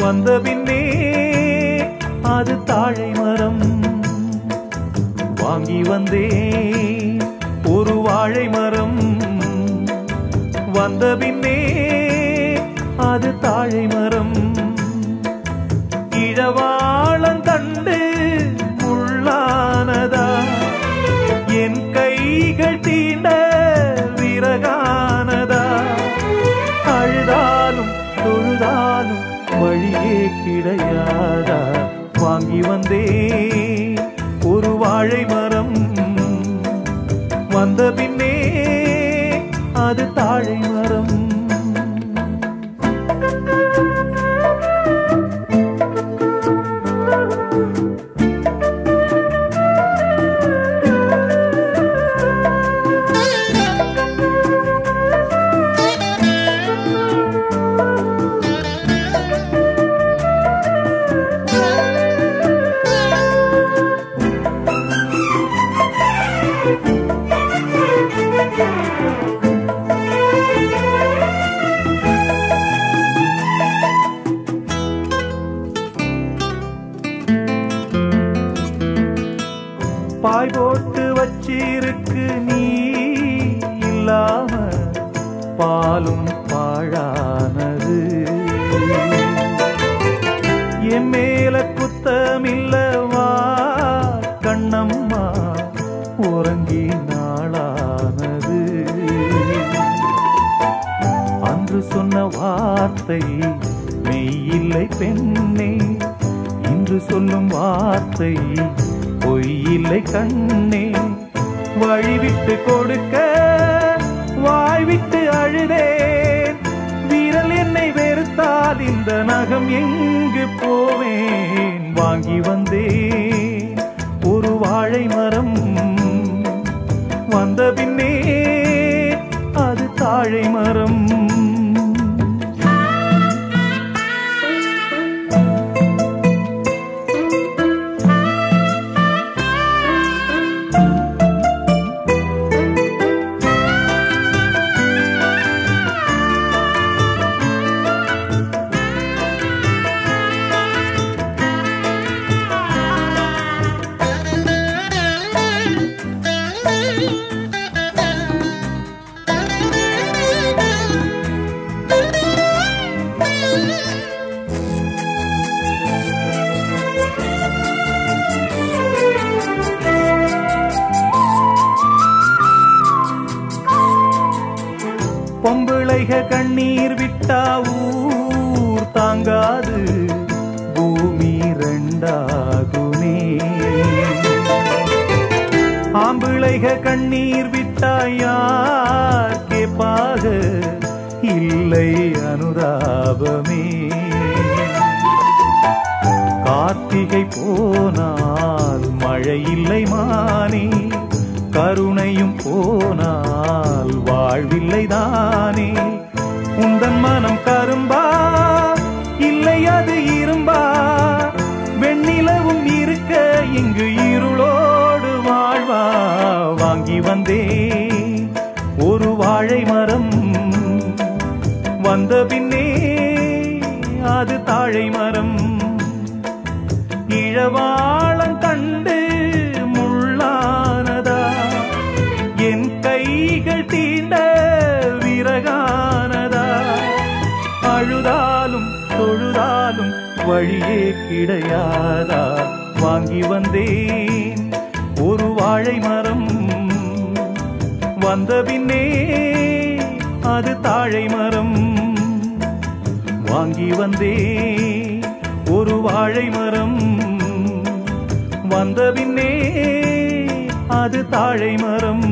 வந்த பின்னே அது தாழை மரம் வாங்கி வந்தேன் ஒரு வாழை மரம் வந்த பின்னே அது தாழை மரம் இழவாளந்தண்டு முள்ளானதா என் கைகள் தீண்ட விறகானதா அழுதாலும் தொழுதாலும் வழியே கிடையாதா வாங்கி வந்தே ஒரு வாழை மரம் வந்த பின்னே அது தாழை மரம் பாய் போட்டு வச்சிருக்கு நீ இல்லாம பாலும் பாழானது என் மேல குத்தமில்லவா கண்ணம்மா உறங்கி நாளானது அன்று சொன்ன வார்த்தை மெய்யில்லை பெண்ணே இன்று சொல்லும் வார்த்தை பொய்யில்லை கண்ணே வழிவிட்டு கொடுக்க வாய் விட்டு அழுதேன் வீரல் என்னை வெறுத்தால் இந்த நகம் எங்கு போவேன் வாங்கி வந்தேன் ஒரு வாழை மரம் வந்த பின்னே அது தாழை மரம் பொம்பிளைக கண்ணீர் விட்டா ஊர் தாங்காது பூமி ரெண்டாகுமே ஆம்பிளைக கண்ணீர் விட்டா யார் கேப்பாக இல்லை அனுதாபமே கார்த்திகை போனால் மழை இல்லை மானே கருணையும் போனால் வாழ்வில்லை தானே உந்தன் மனம் கரும்பா இல்லை அது இரும்பா வெண்ணிலவும் இருக்க இங்கு இருளோடு வாழ்வா வாங்கி வந்தேன் ஒரு வாழை மரம் வந்த பின்னே அது தாழை மரம் இழவாளம் கண்டு முள்ளானதா என் கைகள் தீண்ட விறகானதா அழுதாலும் தொழுதாலும் வழியே கிடையாதா வாங்கி வந்தேன் ஒரு வாழை மரம் வந்த பின்னே அது தாழை மரம் வாங்கி வந்தே ஒரு வாழை மரம் வந்த பின்னே அது தாழை மரம்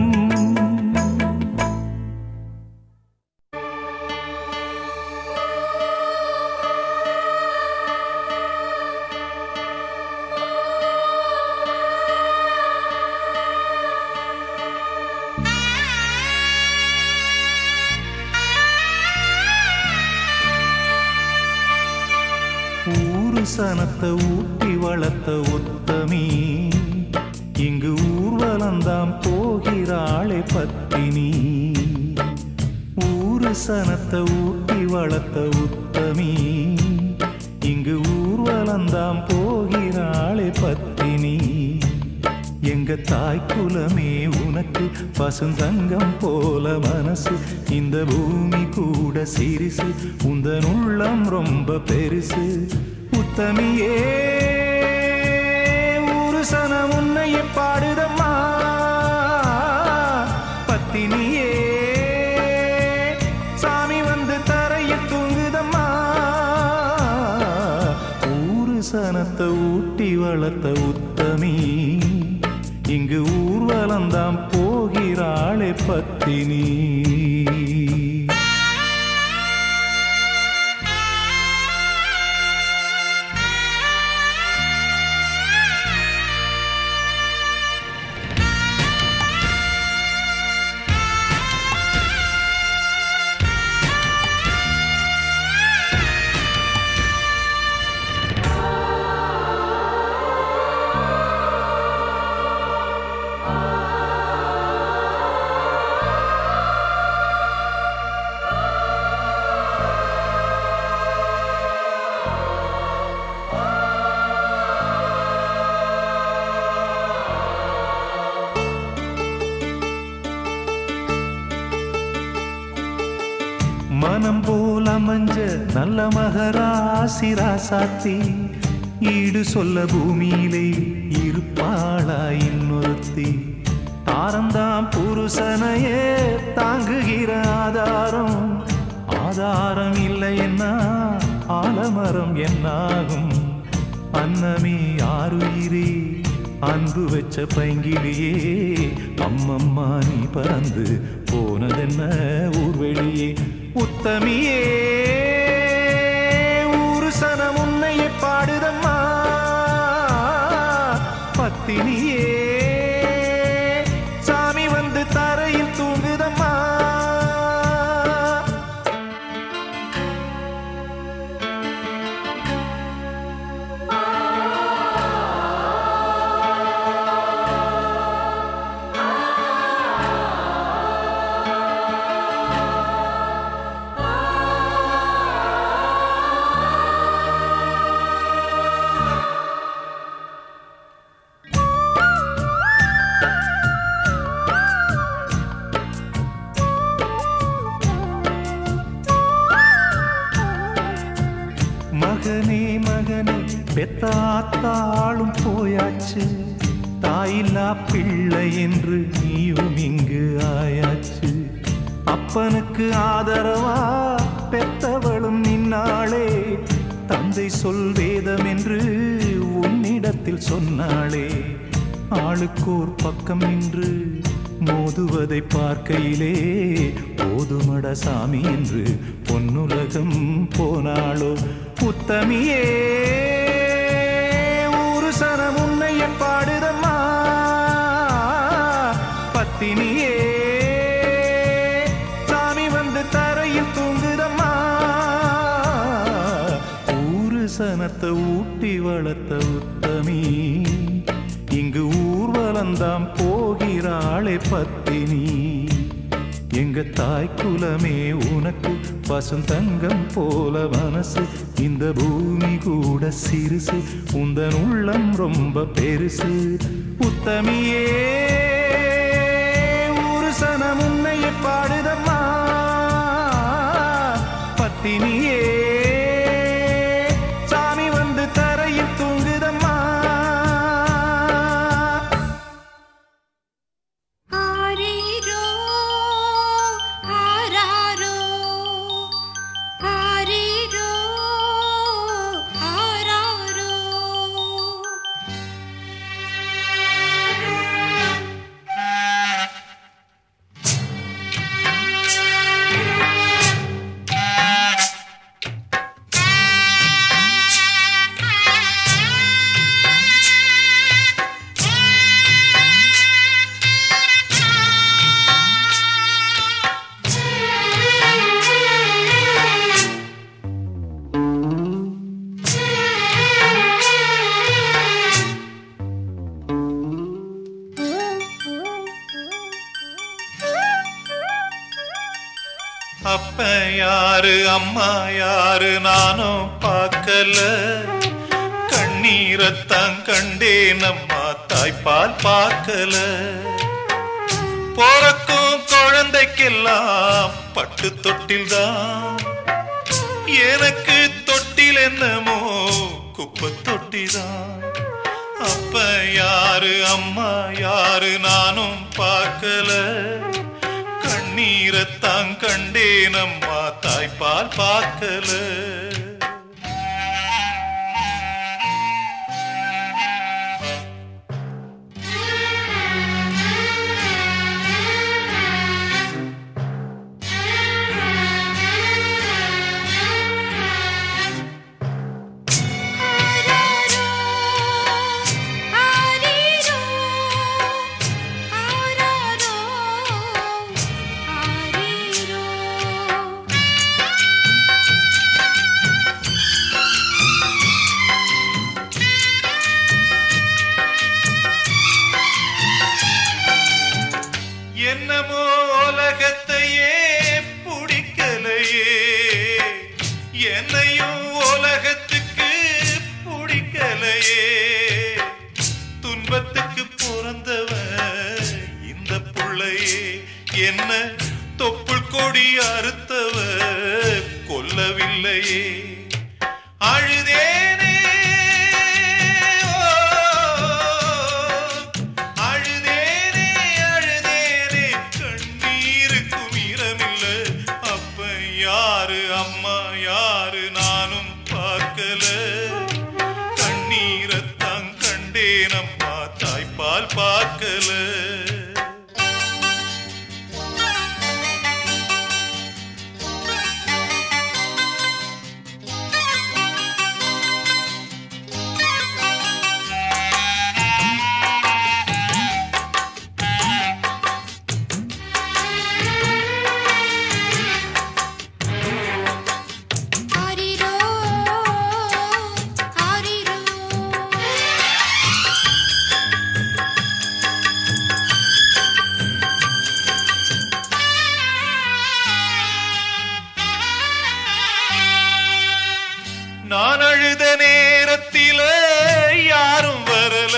ஊரு சனத்தை ஊட்டி வளர்த்த உத்தமி இங்கு ஊர்வலந்தாம் போகிறாளே பத்தினி ஊரு சனத்தை ஊட்டி வளர்த்த உத்தமி இங்கு ஊர்வலந்தாம் போகிறாளே பத்தினி எங்க தாய் குலமே உனக்கு பசுந்தங்கம் போல மனசு இந்த பூமி கூட சிரிசு உந்தன் உள்ளம் ரொம்ப பெருசு உத்தமியே ஒரு சனம் உன்னைய பாடுதம்மா பத்தினியே சாமி வந்து தரையில் தூங்குதம்மா ஊரு சனத்தை ஊட்டி வளர்த்த உத்தமி இங்கு ஊர்வலந்தாம் போகிறாளே பத்தினி மனம் போல் அமைஞ்ச நல்ல மகராசி ராசாத்தி ஈடு சொல்ல பூமியிலே இருப்பாளா இன்னொருத்தி தாரந்தாம் புருஷனையே தாங்குகிற ஆதாரம் ஆதாரம் இல்லை என்ன ஆலமரம் என்னாகும் அன்னமே ஆறுயிரே அன்பு வச்ச பைங்கிலியே அம்மம்மா நீ பறந்து போனதென்ன ஊர்வெளியே உத்தமியே ஊரு சனம் உன்னைய பாடுதம்மா பத்தினியே சாமி வந்து தரையில் தூங்குதம்மா மகனே மகனே பெத்தாத்தாளும் போயாச்சு தாயில்லா பிள்ளை என்று நீயும் இங்கு ஆயாச்சு அப்பனுக்கு ஆதரவா பெத்தவளும் நின்னாளே தந்தை சொல் வேதம் என்று உன்னிடத்தில் சொன்னாளே ஆளுக்கோர் பக்கம் நின்று மோதுவதை பார்க்கையிலே போதுமட சாமி என்று பொன்னுலகம் போனாளோ உத்தமியே ஊரு சனம் உன்னைய பாடுதம்மா பத்தினியே சாமி வந்து தரையில் தூங்குதம்மா ஊரு சனத்தை ஊட்டி வளர்த்த உத்தமி இங்கு ஊர்வலந்தாம் போகிறாளே பத்தினி எங்க தாய் குலமே உனக்கு பசுந்தங்கம் போல மனசு இந்த பூமி கூட சிறுசு உந்தன் உள்ளம் ரொம்ப பெருசு உத்தமியே ஒரு சனம் உன்னைய பாடுதம்மா பத்தினியே சாமி வந்து தரையில் தூங்குதம்மா ஆரீரோ ஆராரோ ஆரீரோ ஆராரோ யாரு அம்மா யாரு நானும் பார்க்கல கண்ணீரத்தான் கண்டேன் அம்மா தாய்ப்பால் பார்க்கல போறக்கும் குழந்தைக்கெல்லாம் பட்டு தொட்டில்தான் எனக்கு தொட்டில் என்னமோ குப்பை தொட்டிதான் அப்ப யாரு அம்மா யாரு நானும் பார்க்கல கண்ணீரத்தான் கண்டேன் அம்மா தாய்ப்பால் பார்க்கல ஆராரோ ஆரீரோ ஆராரோ ஆரீரோ என்னமோ உலகத்தையே பிடிக்கலையே என்னையும் உலகத்துக்கு பிடிக்கலையே துன்பத்துக்கு பிறந்தவன் இந்த புள்ளையே என்ன தொப்புள் கொடி அறுத்தவ கொல்லவில்லையே அழுதேனே ஓ, அழுதேனே அழுதேனே கண்ணீருக்கும் ஈரமில்ல அப்ப யாரு அம்மா யாரு நானும் பார்க்கல கண்ணீரத்தான் கண்டேன் அம்மா தாய்ப்பால் பார்க்கல ஆரீரோ ஆரீரோ நான் அழுத நேரத்தில யாரும் வரல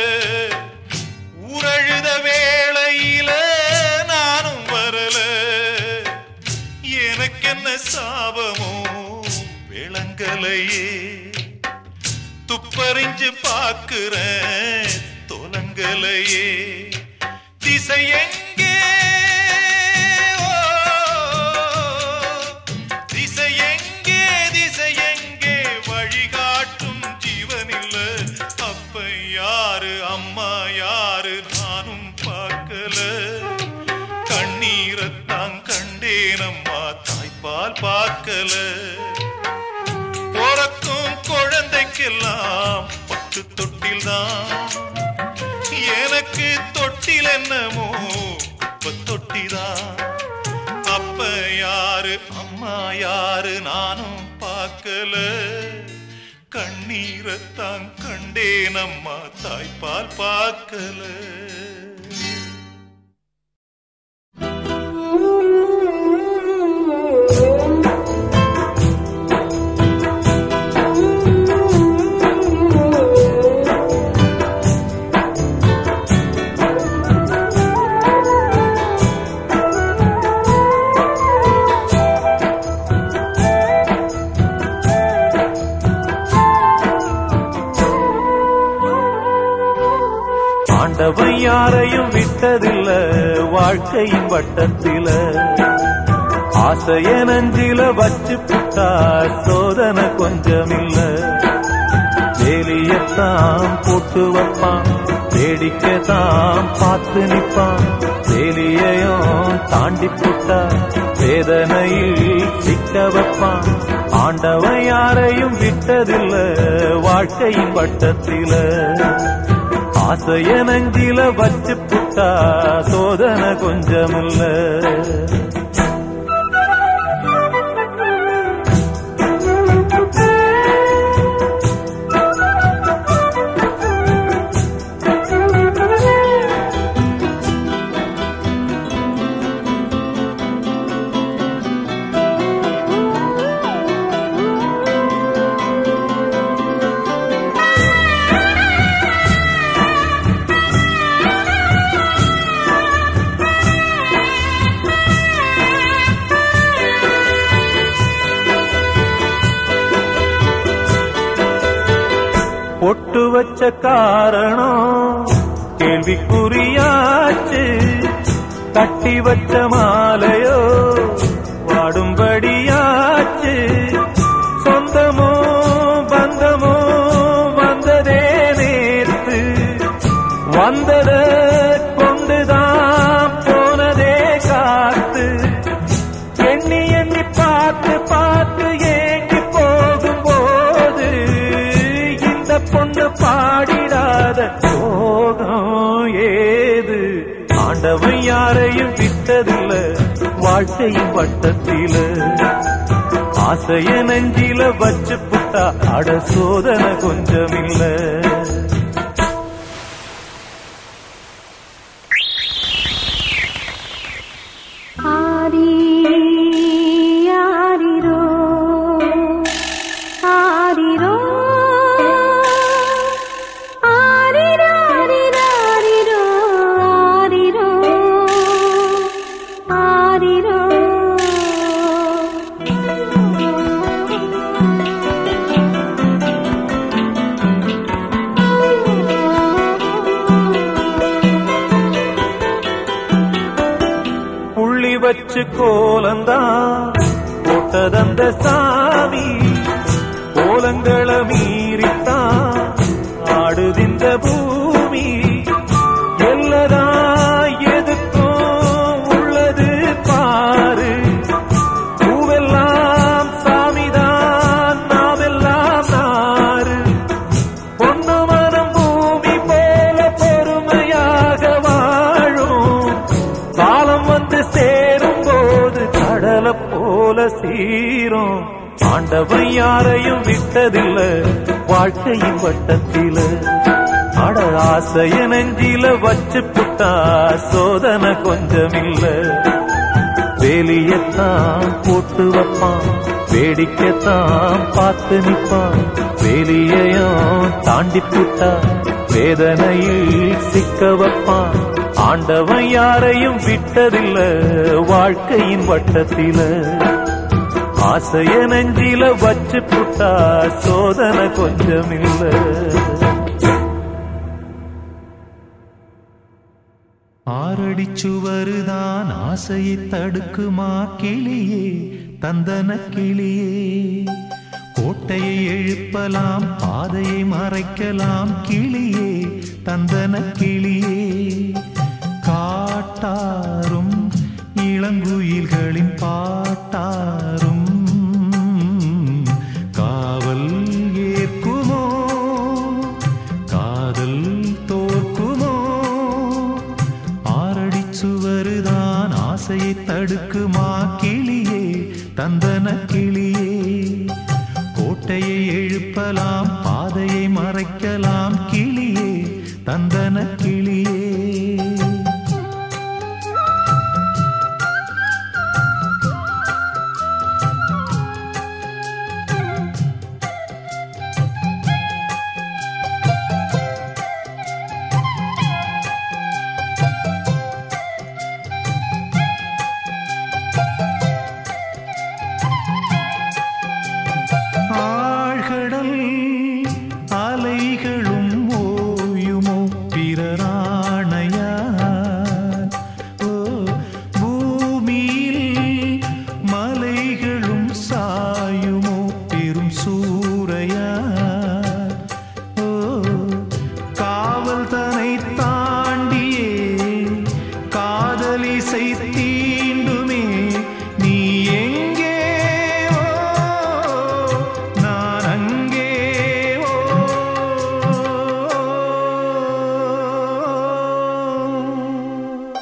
ஊரழுத வேளையில நானும் வரல எனக்கென்ன சாபமோ விளங்கலையே துப்பறிஞ்சு பாக்குறேன் தொலங்கலையே திசை எங்கே ஓ, திசை எங்கே திசை எங்கே வழிகாட்டும் ஜீவனில்ல அப்ப யாரு அம்மா யாரு நானும் பார்க்கல கண்ணீரத்தான் கண்டேன் அம்மா தாய்ப்பால் பார்க்கல பிறக்கும் குழந்தைக்கெல்லாம் பத்து தொட்டில் தான் எனக்கு தொட்டில் என்னமோ குப்பை தொட்டிதான் அப்ப யாரு அம்மா யாரு நானும் பார்க்கல கண்ணீரத்தான் கண்டேன் அம்மா தாய்ப்பால் பார்க்கல ஆண்டவன் யாரையும் விட்டதில்ல வாழ்க்கையின் வட்டத்தில ஆசைய நஞ்சில வச்சு புட்டா சோதனை கொஞ்சமில்ல வேலியத்தான் போட்டு வைப்பான் வேடிக்கைத்தான் பார்த்து நிப்பான் வேலியையும் தாண்டி புட்டா வேதனையில் சிக்க வைப்பான் ஆண்டவன் யாரையும் விட்டதில்ல வாழ்க்கையின் வட்டத்தில ஆசைய நஞ்சில வச்சு புட்டா சோதனை கொஞ்சமில்ல வச்ச காரணம் கேள்விக்குறியாச்சு கட்டி வச்ச மாலையோ வாடும்படியாச்சு சொந்தமோ பந்தமோ வந்ததே நேர்த்து வந்தத கொண்டுதான் போனதே காத்து எண்ணி எண்ணி பார்த்து பார்த்து ஏங்கி போகும்போது இந்த பொண்ணு பாடிடாத சோகம் ஏது ஆண்டவன் யாரையும் விட்டதில்ல வாழ்க்கையின் வட்டத்தில ஆசைய நெஞ்சில வச்சு புட்டா அட சோதனை கொஞ்சமில்ல ஆரி ஆரிரோ ஆரிரோ ஆரிராரிராரிரோ ஆரிரோ ஆரிரோ புள்ளி வச்சு கோலந்தான் போட்டதந்த சாமி கோலங்களை மீறித்தான் ஆடுதிந்த பூமி எல்லதா எதுக்கும் உள்ளது பாரு பூவெல்லாம் சாமிதான் நாவெல்லாம் நாறு பொண்ணு மனம் பூமி போல பொறுமையாக வாழும் காலம் வந்து சேரும் போது கடலை போல சீரும் ஆண்டவன் யாரையும் விட்டதில்ல வாழ்க்கையின் வட்டத்தில அட ஆசைய நெஞ்சில வச்சு புட்டா சோதனை கொஞ்சமில்ல வேலியத்தான் போட்டு வைப்பான் வேடிக்கைத்தான் பார்த்து நிப்பான் வேலியையும் தாண்டி புட்டா வேதனையில் சிக்க வைப்பான் ஆண்டவன் யாரையும் விட்டதில்ல வாழ்க்கையின் வட்டத்தில ஆசைய நெஞ்சில வச்சு புட்டா சோதனை கொஞ்சமில்ல ஆறடி சுவருதான் ஆசையை தடுக்குமா கிளியே தந்தன கிளியே கோட்டையை எழுப்பலாம் பாதையை மறைக்கலாம் கிளியே தந்தன கிளியே காட்டாரும் இளங்குயில்களின் பாட்டாரும் காவல் ஏற்குமோ காதல் தோற்குமோ ஆறடி சுவருதான் ஆசையை தடுக்குமா கிளியே தந்தன கிளியே கோட்டையை எழுப்பலாம் பாதையை மறைக்கலாம் கிளியே தந்தன கிளியே ஆழ்கடல் அலைகளும் ஓயுமோ பிறராணையா ஓ பூமியில் மலைகளும் சாயுமோ பெரும் சூறையா ஓ காவல் தனை தாண்டியே காதலிசை தீண்டுமே நீ எங்கே ஓ நான் அங்கே ஓ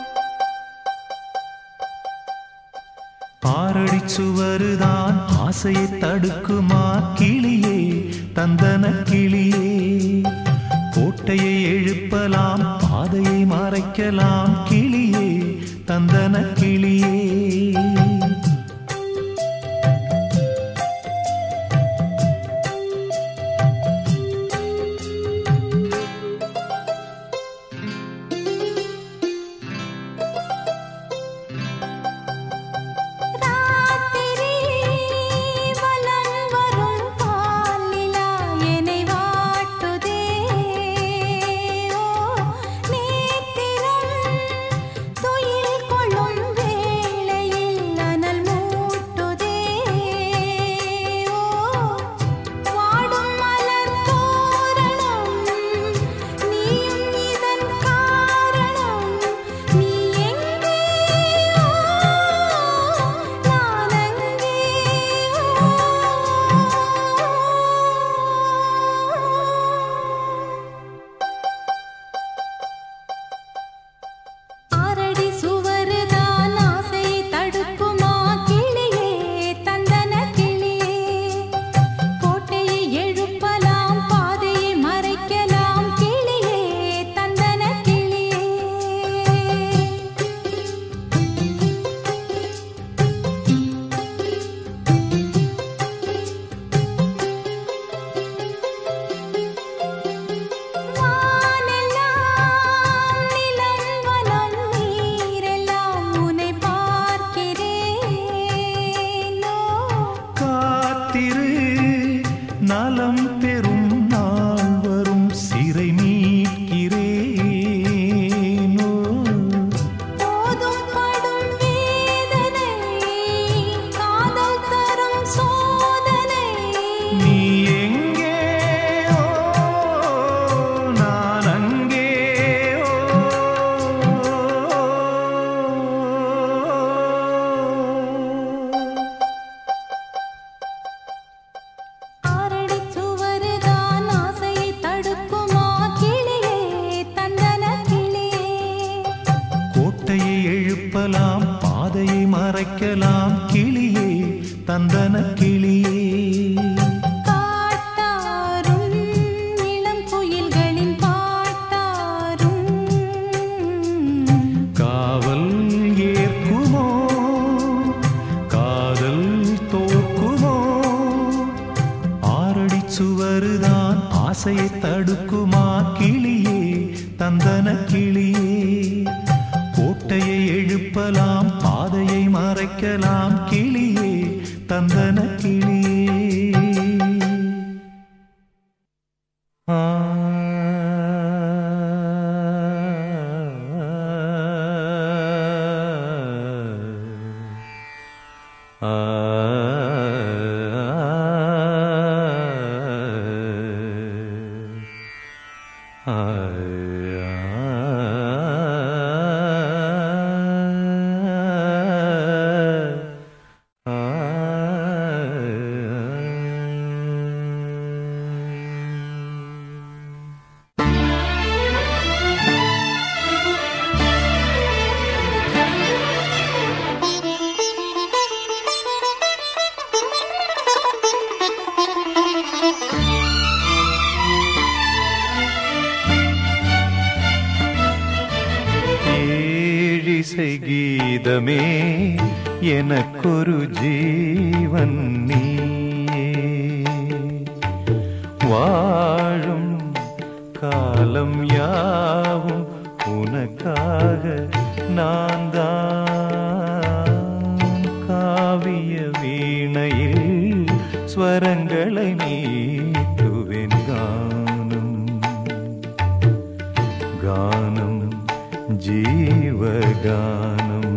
ஆறடி சுவருதான் ஆசையை தடுக்குமா கிளியே தந்தன கிளியே கோட்டையை எழுப்பலாம் பாதையை மறைக்கலாம் கிளியே தந்தன கிளியே ராத்திரி வலம் வரும் பாலிலா என்னை வாட்டுதே நலம் பெறும் நாள் வரும் சிறை மீட்கிறேனோ போதும் படும் வேதனை காதல் தரும் சோதனை நீ எங்கே ஓ, நான் அங்கே ஓ. ஆரடி சுவருதான் ஆசையை தடுக்குமா கிளியே தந்தன கிளியே கோட்டையை எழுப்பலாம் பாதையை மறைக்கலாம் கிளியே தந்தன கிளியே காட்டாரும் இளம் குயில்களின் பாட்டாரும் காவல் ஏற்குமோ காதல் தோற்குமோ ஆரடி சுவருதான் ஆசையை தடுக்குமா கிளியே தந்தன கிளியே கோட்டையை எழுப்பலாம் பாதையை மறைக்கலாம் கிளியே தந்தன கிளியே ஏழிசை கீதமே எனக்கொரு ஜீவன் நீயே வாழும் காலம் யாவும் உனக்காக நான் தான் காவிய வீணையில் ஸ்வரங்களை நீட்டுவேன் கானம் கானம் ஜீவகானம்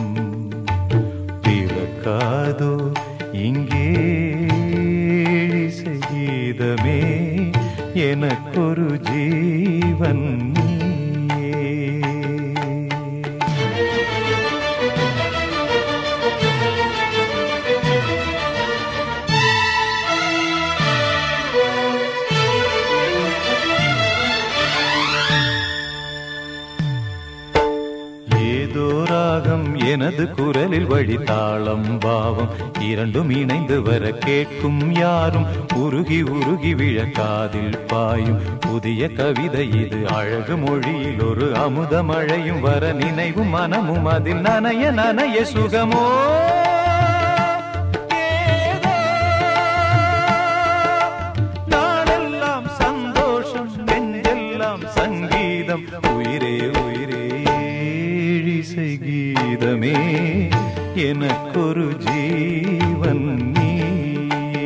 பிறக்காதோ இங்கே சங்கீதமே எனக்கொரு ஜீவன் நீயே ஏதோ ராகம் எனது குரலில் வழி தாளம் பாவம் இரண்டும் இணைந்து வர கேட்கும் யாரும் உருகி உருகி விழ காதில் பாயும் புதிய கவிதை இது அழகு மொழியில் ஒரு அமுத மழையும் வர நினைவும் மனமும் அதில் நனைய நனைய சுகமோ ஏதோ நாளெல்லாம் சந்தோஷம் நெஞ்செல்லாம் சங்கீதம் உயிரே உயிரே இசை கீதமே எனக்கொரு ஜீவன் நீயே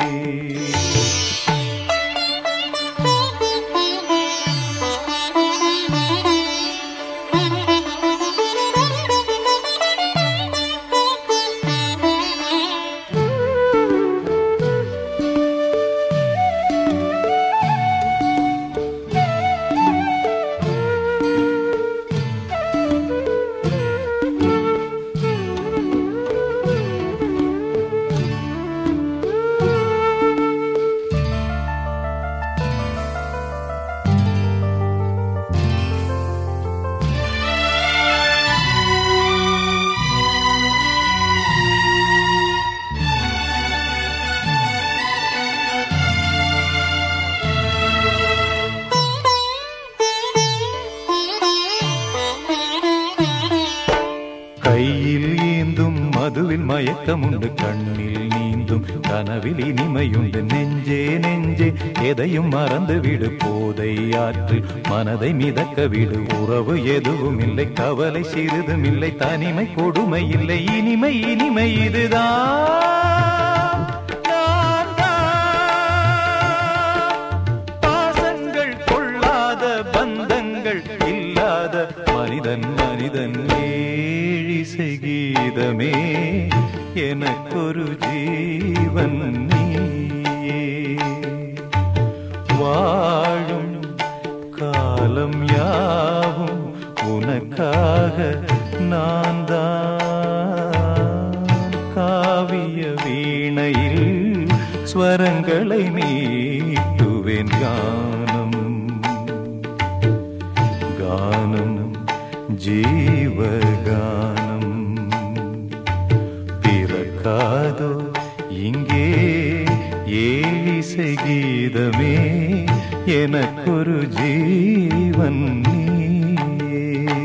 கையில் ஏந்தும் மதுவில் மயக்கமுண்டு கண்ணில் நீந்தும் கனவில் இனிமையுண்டு நெஞ்சே நெஞ்சே எதையும் மறந்து விடு போதை ஆற்றில் மனதை மிதக்க விடு உறவு எதுவும் இல்லை கவலை சிறிதும் இல்லை தனிமை கொடுமை இல்லை இனிமை இனிமை இதுதான் நான் தான் கீதமே எனக்கொரு ஜீவன் நீயே வாழும் காலம் யாவும் உனக்காக நான் தான் காவிய வீணையில் ஸ்வரங்களை மீட்டுவேன் கானம் கானம் ஜீவகானம் பிறக்காதோ இங்கே ஏழிசை கீதமே எனக்கொரு ஜீவன் நீயே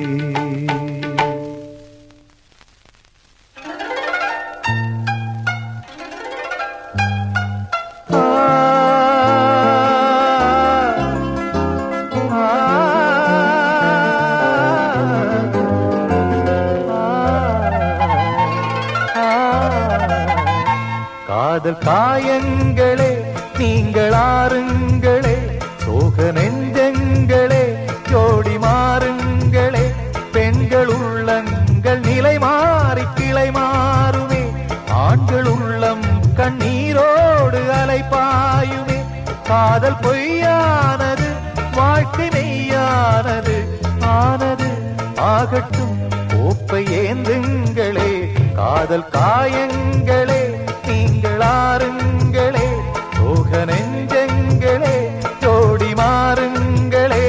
காதல் காயங்களே நீங்கள் ஆறுங்களே சோக நெஞ்சங்களே ஜோடி மாறுங்களே பெண்கள் உள்ளங்கள் நிலை மாறி கிளை மாறுமே ஆண்கள் உள்ளம் கண்ணீரோடு அலைப்பாயுமே காதல் பொய்யானது வாழ்க்கை மெய்யானது ஆனது ஆகட்டும் கோப்பை ஏந்துங்களே காதல் காயங்களே நீங்கள் ஆறுங்களே சோக நெஞ்சங்களே ஜோடி மாறுங்களே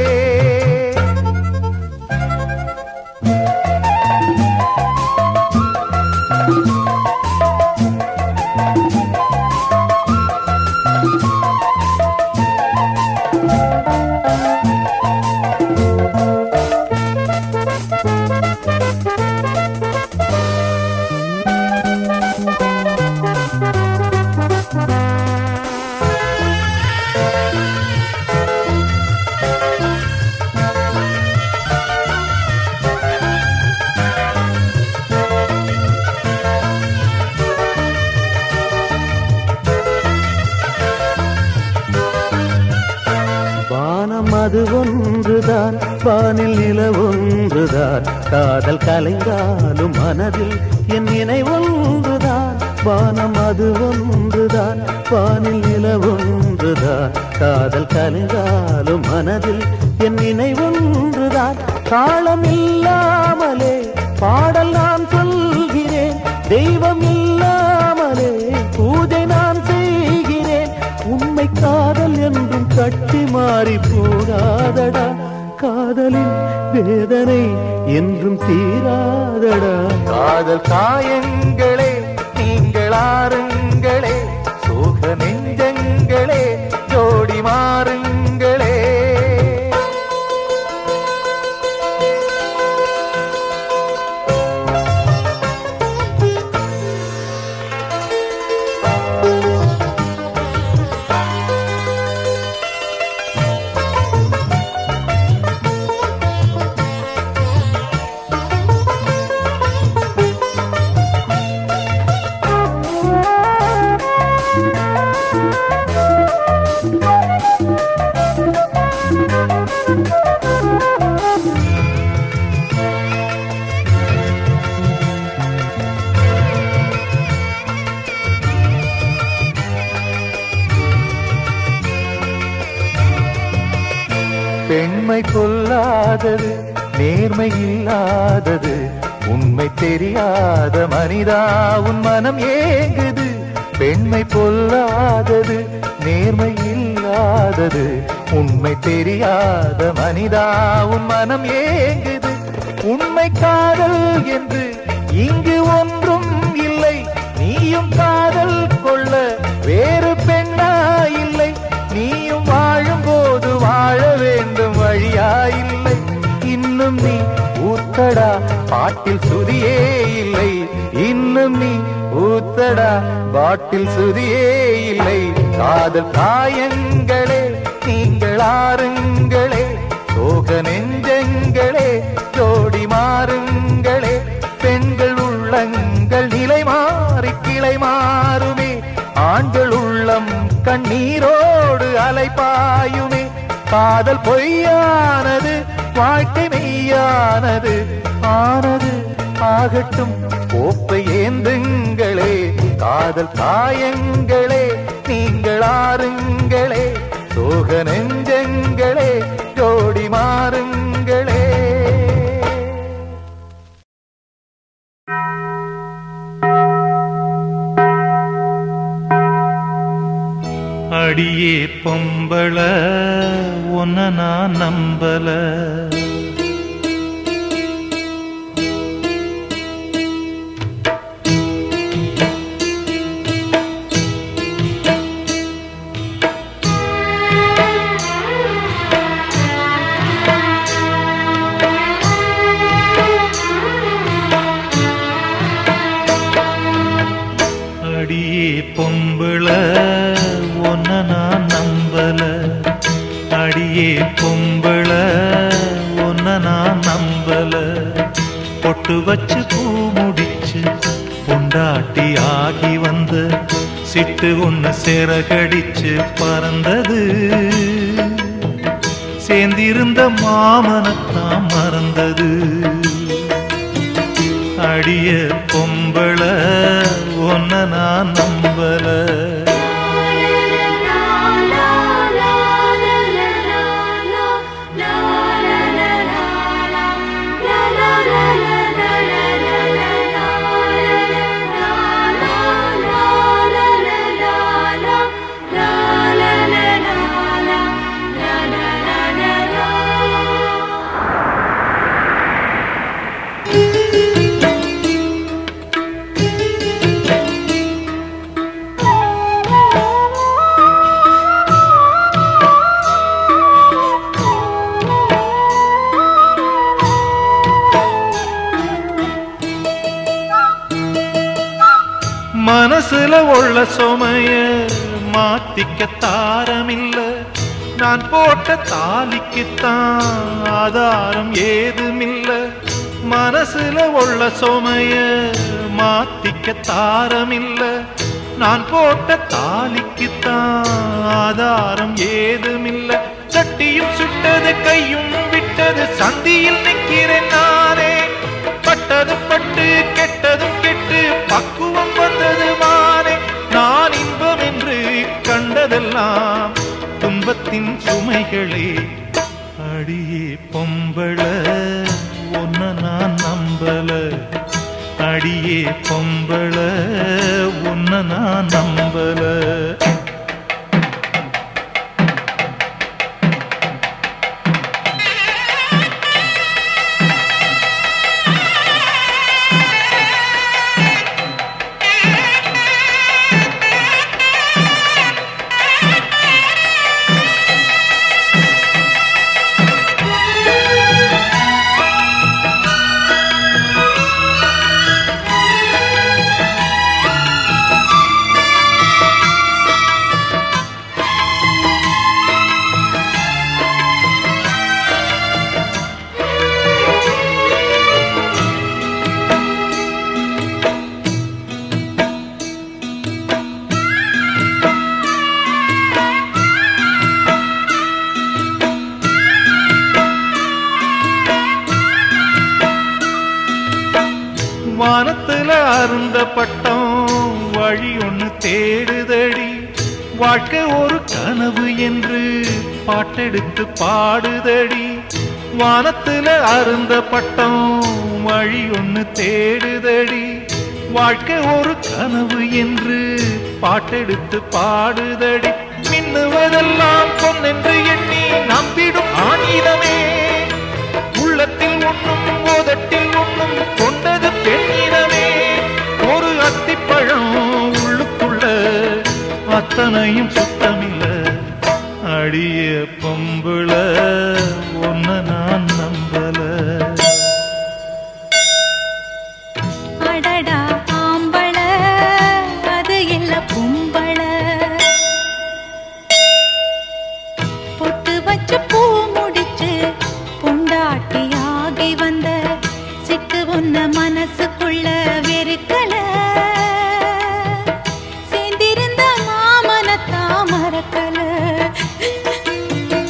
வானம் அது ஒன்றுதான் வானில் நில ஒன்றுதான் காதல் கலைந்தாலும் மனதில் என் நினைவொன்றுதான் வானம் அது ஒன்றுதான் வானில் நில ஒன்றுதான் காதல் கலைந்தாலும் மனதில் என் நினைவொன்றுதான் காலம் இல்லாமலே பாடல் நான் சொல்கிறேன் தெய்வம் இல்லாமலே பூஜை நான் செய்கிறேன் உண்மை காதல் என்றும் கட்டி மாறி போகாதடா காதலின் வேதனை என்றும் தீராதடா காதல் காயங்களே நீங்கள் ஆறுங்களே சோக நெஞ்சங்களே ஜோடி மாறுங்களே பெண்மை கொல்லாதது நேர்மை இல்லாதது உண்மை தெரியாத மனிதா உன் மனம் ஏங்குது பெண்மை பொல்லாதது நேர்மை இல்லாதது உண்மை தெரியாத மனிதா உன் மனம் ஏங்குது உண்மை காதல் என்று இங்கு ஒன்றும் இல்லை நீயும் காதல் கொள்ள வேறு பெண்ணா இல்லை நீயும் வாழும் போது வாழ வேண்டும் வழியா இல்லை இன்னும் நீ ஊத்தடா பாட்டில் சுதியே இல்லை இன்னும் நீ ஊத்தடா பாட்டில் சுதியே இல்லை காதல் காயங்களே நீங்கள் ஆறுங்களே சோக நெஞ்சங்களே ஜோடி மாறுங்களே பெண்கள் உள்ளங்கள் நிலை மாறி கிளை மாறுமே ஆண்கள் உள்ளம் கண்ணீரோடு அலைப்பாயுமே காதல் பொய்யானது வாழ்க்கை மெய்யானது ஆனது ஆகட்டும் கோப்பை காதல் காயங்களே நீங்கள் ஆறுங்களே சோக நெஞ்சங்களே ஜோடி மாறுங்களே அடியே பொம்பள உன்ன நான் நம்பல அடியே பொம்பள உன்ன நான் நம்பல அடியே பொம்பள உன்ன நான் நம்பல பொட்டு வச்சு பூ முடிச்சு பொண்டாட்டி ஆகி வந்த சிட்டு ஒண்ணு சிறகடிச்சு பறந்தது சேர்ந்திருந்த மாமனத்தான் மறந்தது அடிய பொம்பள ஒன்ன நான் நம்பல மனசுல உள்ள சுமைய மாத்திக்க தாரமில்ல நான் போட்ட தாலிக்குத்தான் ஆதாரம் ஏதுமில்ல மனசுல உள்ள சுமைய மாத்திக்க தாரமில்ல நான் போட்ட தாலிக்குத்தான் ஆதாரம் ஏதுமில்ல சட்டியும் சுட்டது கையும் விட்டது சந்தியில் நிற்கிறேன் நானே பட்டதும் பட்டு கெட்டதும் கெட்டு பக்குவம் வந்தது மானே நான் இன்பம் என்று கண்டதெல்லாம் துன்பத்தின் சுமைகளே அடியே பொம்பள ஒன்ன நான் நம்பல அடியே பொம்பள ஒன்ன நான் நம்பல வானத்துல அருந்த பட்டம் வழி ஒண்ணு தேடுதடி வாழ்க்கை ஒரு கனவு என்று பாட்டெடுத்து பாடுதடி வானத்துல அருந்த பட்டம் வழி ஒண்ணு தேடுதடி வாழ்க்கை ஒரு கனவு என்று பாட்டெடுத்து பாடுதடி மின்னுவதெல்லாம் பொன்னென்று எண்ணி நம்பிடும் ஆயுதமே உள்ளத்தில் ஒண்ணும் ஓதட்டில் ஒண்ணும் கொண்டது பெண்ணிடமே ஒரு அத்திப்பழம் உள்ளுக்குள்ள அத்தனையும் சுத்தமில்ல அடிய பொம்புள ஒன்ன நான் நம்பல அடடா ஆம்பள அது இல்ல பொம்பள பொட்டு வச்சு பூ முடிச்சு பொண்டாட்டி ஆகி வந்த சிட்டு ஒன்ன மனசுக்குள்ள வெறுக்கல சேர்ந்திருந்த மாமனத்தா மறக்கல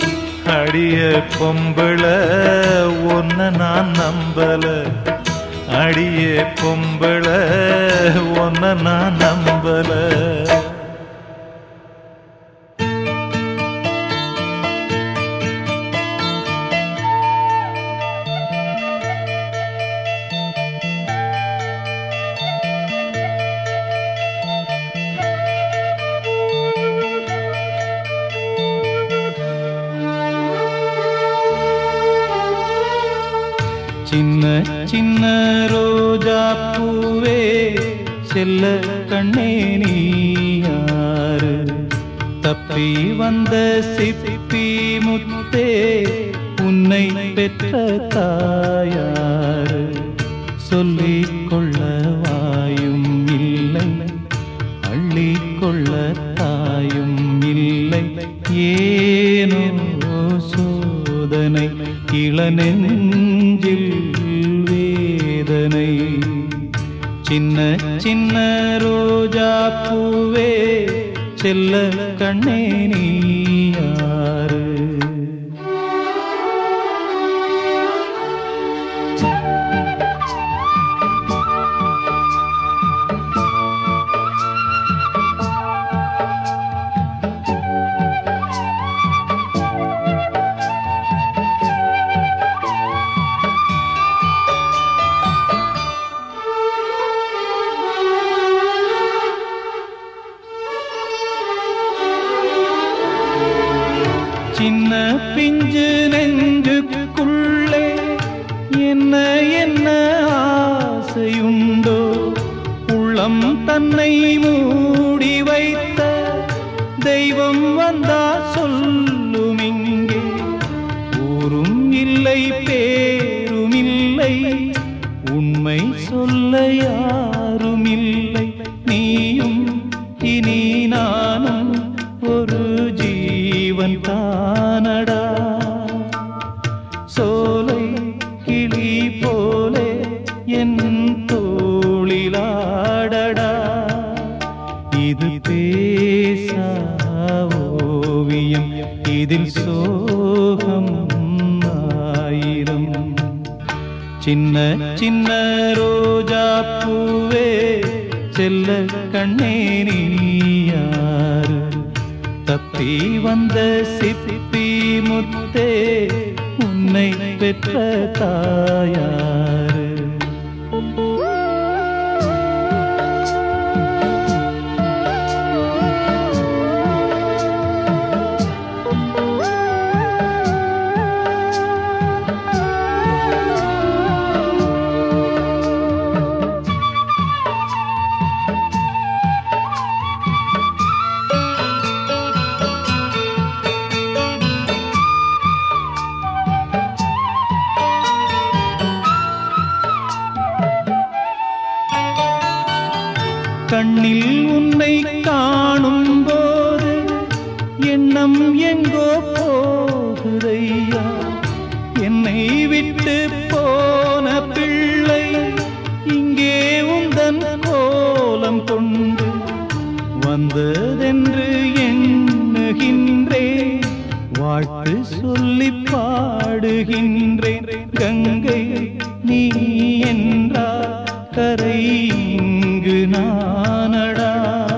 அடிய பொம்பள ஒன்ன நான் நம்பல அடியே பொம்பள ஒன்ன நான் நம்பல சின்ன சின்ன ரோஜா பூவே செல்ல கண்ணே நீ யாரு தப்பி வந்த சிப்பி முத்தே உன்னை பெற்ற தாயாரு சொல்லிக் கொள்ள வாயும் இல்லை அள்ளிக் கொள்ள தாயும் இல்லை ஏனோ சோதனை இளநெஞ்சில் வேதனை சின்ன சின்ன ரோஜா பூவே செல்ல கண்ணே நீ யாரு சின்ன பிஞ்சு நெஞ்சுக்குள்ளே என்ன என்ன ஆசையுண்டோ உள்ளம் தன்னை மூடி வைத்த தெய்வம் வந்தா சொல்லும் இங்கே ஊரும் இல்லை பேரும் இல்லை உண்மை சொல்ல யாரும் இல்லை நீயும் இனி நானும் ஒரு ஜீவன் தானடா சோலை கிளி போலே என் தோளிலாடடா இது பேசா ஓவியம் இதில் சோகம் ஆயிரம் சின்ன சின்ன ரோஜா பூவே செல்ல கண்ணே நீ யாரு தப்பி வந்த சிப்பி முத்தே உன்னை பெற்ற தாயாரு கண்ணில் உன்னை காணும் போது எண்ணம் எங்கோ போகுதையா என்னை விட்டு போன பிள்ளை இங்கே உந்தன் கோலம் கொண்டு வந்ததென்று எண்ணுகின்றேன் வாழ்த்து சொல்லி பாடுகின்றேன் கங்கை நீ என்றா கரை இங்கு நானடா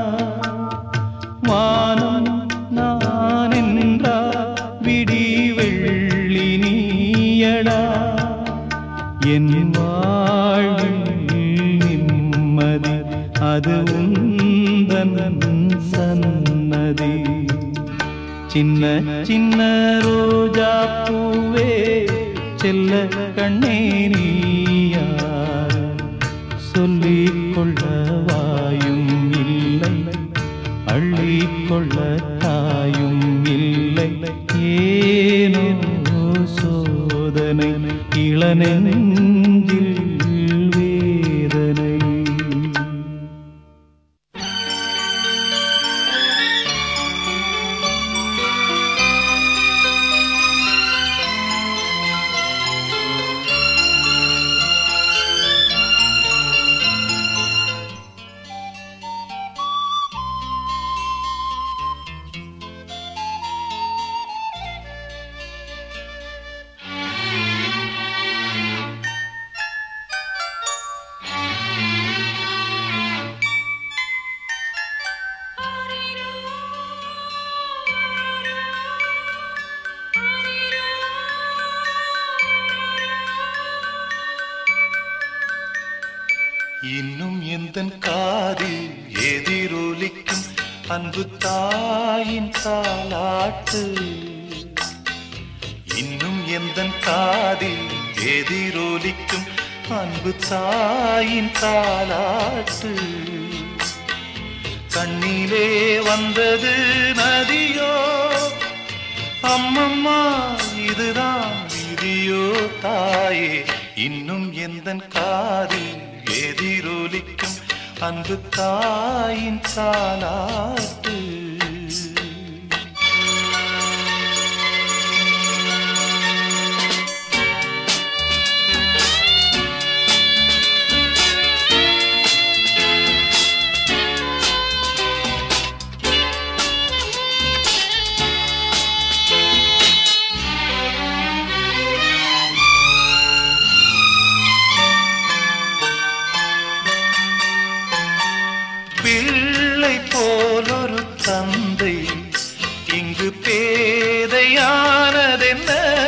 வானம் நான் என்றா விடி வெள்ளி நீயடா என் வாழ்வில் நிம்மதி அது உந்தன் சன்னதி சின்ன சின்ன ரோஜா பூவே செல்ல கண்ணே நீ யார் சொல்லிக் கொள்ள வாயும் இல்லை அள்ளிக் கொள்ள தாயும் இல்லை ஏனோ சோதனை இளநெஞ்சில் வேதனை இன்னும் எந்தன் காதில் எதிரொலிக்கும் அன்பு தாயின் தாலாட்டு இன்னும் எந்தன் காதில் எதிரொலிக்கும் அன்பு தாயின் தாலாட்டு கண்ணிலே வந்தது நதியோ அம்மம்மா இதுதான் விதியோ தாயே இன்னும் எந்தன் காதில் எதிரொலிக்கும் அன்பு தாயின் தாலாட்டு பிள்ளை போலொரு தந்தை இங்கு பேதையானதென்ன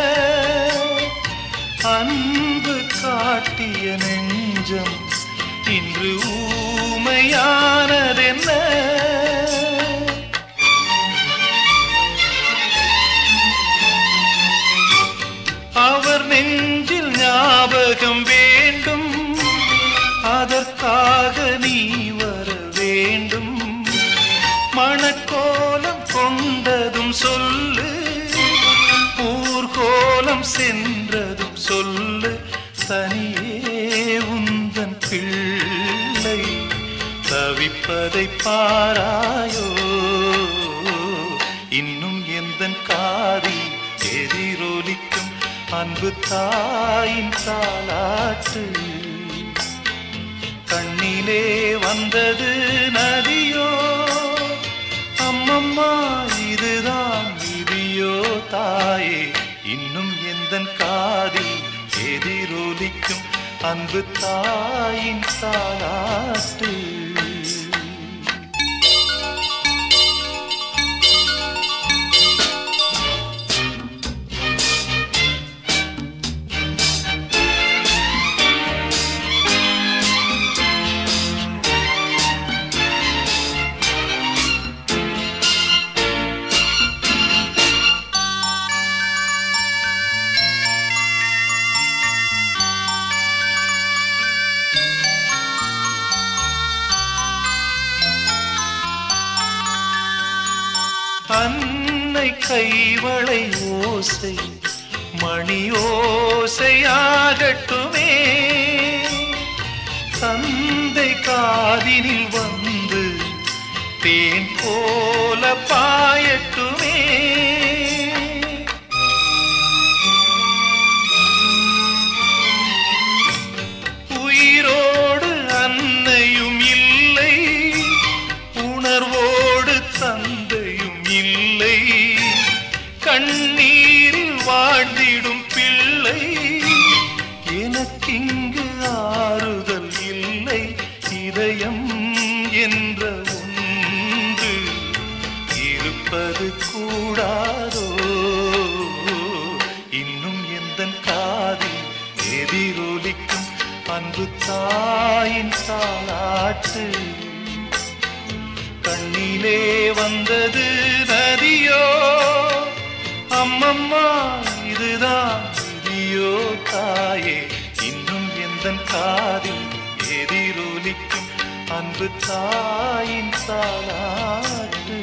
அன்பு காட்டிய நெஞ்சம் இன்று ஊமையானதென்ன அவர் நெஞ்சில் ஞாபகம் வேண்டும் அதற்காக நீ வர வேண்டும் மணக்கோலம் கொண்டதும் சொல்லு ஊர்கோலம் சென்றதும் சொல்லு தனியே உந்தன் பிள்ளை தவிப்பதை பாராயோ இன்னும் எந்தன் காதில் எதிரொலிக்கும் அன்பு தாயின் தாலாட்டு கண்ணிலே வந்தது நதியோ அம்மம்மா இதுதான் விதியோ தாயே இன்னும் எந்தன் காதில் எதிரொலிக்கும் அன்பு தாயின் தாலாட்டு அன்னை கைவளை ஓசை மணி ஓசையாகட்டுமே தந்தை காதினில் வந்து தேன் போல பாயட்டுமே உயிரோடு அன்னையும் இல்லை உணர்வோடு தந்தையும் இல்லை கண்ணீரில் வாழ்ந்திடும் பிள்ளை எனக்கிங்கு ஆறுதல் இல்லை இதயம் என்ற ஒன்று இருப்பது கூடாதோ இன்னும் எந்தன் காதில் எதிரொலிக்கும் அன்பு தாயின் தாலாட்டு கண்ணிலே வந்தது நதியோ அம்மம்மா இதுதான் விதியோ தாயே இன்னும் எந்தன் காதில் எதிரொலிக்கும் அன்பு தாயின் தாலாட்டு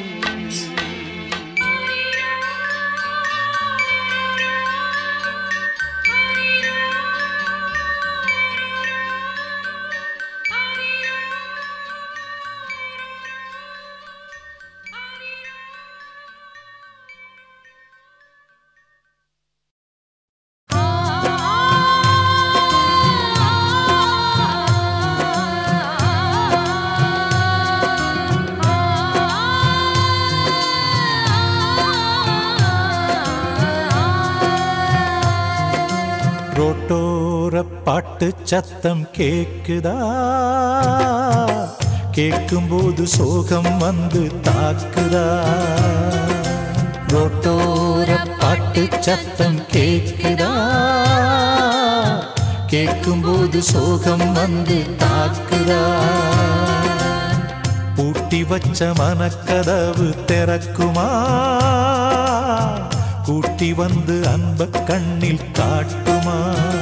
ரோட்டோர பாட்டு சத்தம் கேக்குதா கேட்கும்போது சோகம் வந்து தாக்குதா ரோட்டோர பாட்டு சத்தம் கேக்குதா கேட்கும்போது சோகம் வந்து தாக்குதா பூட்டி வச்ச மனக்கதவு திறக்குமா கூட்டி வந்து அன்ப கண்ணில் காட்டுமா